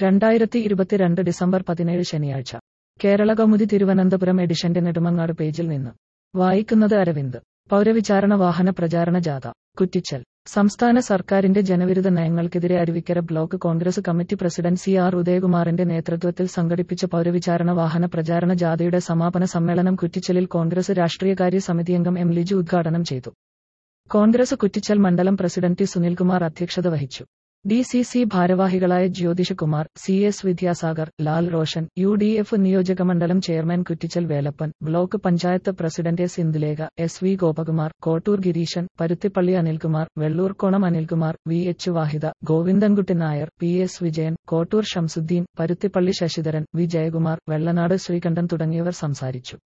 രണ്ടായിരത്തി ഇരുപത്തിരണ്ട് ഡിസംബർ പതിനേഴ് ശനിയാഴ്ച കേരള കൗമുദി തിരുവനന്തപുരം എഡിഷന്റെ നെടുമങ്ങാട് പേജിൽ നിന്ന് വായിക്കുന്നത് അരവിന്ദ് പൗരവിചാരണ വാഹന പ്രചാരണ ജാഥ കുറ്റിച്ചൽ സംസ്ഥാന സർക്കാരിന്റെ ജനവിരുദ്ധ നയങ്ങൾക്കെതിരെ Aruvikkara block Congress committee president C R ഉദയകുമാറിന്റെ നേതൃത്വത്തിൽ സംഘടിപ്പിച്ച പൗരവിചാരണ വാഹന പ്രചാരണ ജാഥയുടെ സമാപന സമ്മേളനം കുറ്റിച്ചലിൽ കോൺഗ്രസ് രാഷ്ട്രീയകാര്യ സമിതിയംഗം എം ലിജു ഉദ്ഘാടനം ചെയ്തു കോൺഗ്രസ് കുറ്റിച്ചൽ മണ്ഡലം പ്രസിഡന്റ് ടി സുനിൽകുമാർ അധ്യക്ഷത വഹിച്ചു ഡി സി സി ഭാരവാഹികളായ Jyothishkumar C S Vidyasagar Lal Roshan U D F നിയോജകമണ്ഡലം chairman Kuttichal Velappan block panchayat president S Indulekha S V Gopakumar Kottoor Gireesan Paruthippally Anilkumar Vellurkonam Anilkumar V H Vahida Govindankutty Nair P S Vijayan Kottoor Shamsuddin Paruthippally Sasidharan V Jayakumar Vellanad Sreekantan തുടങ്ങിയവർ സംസാരിച്ചു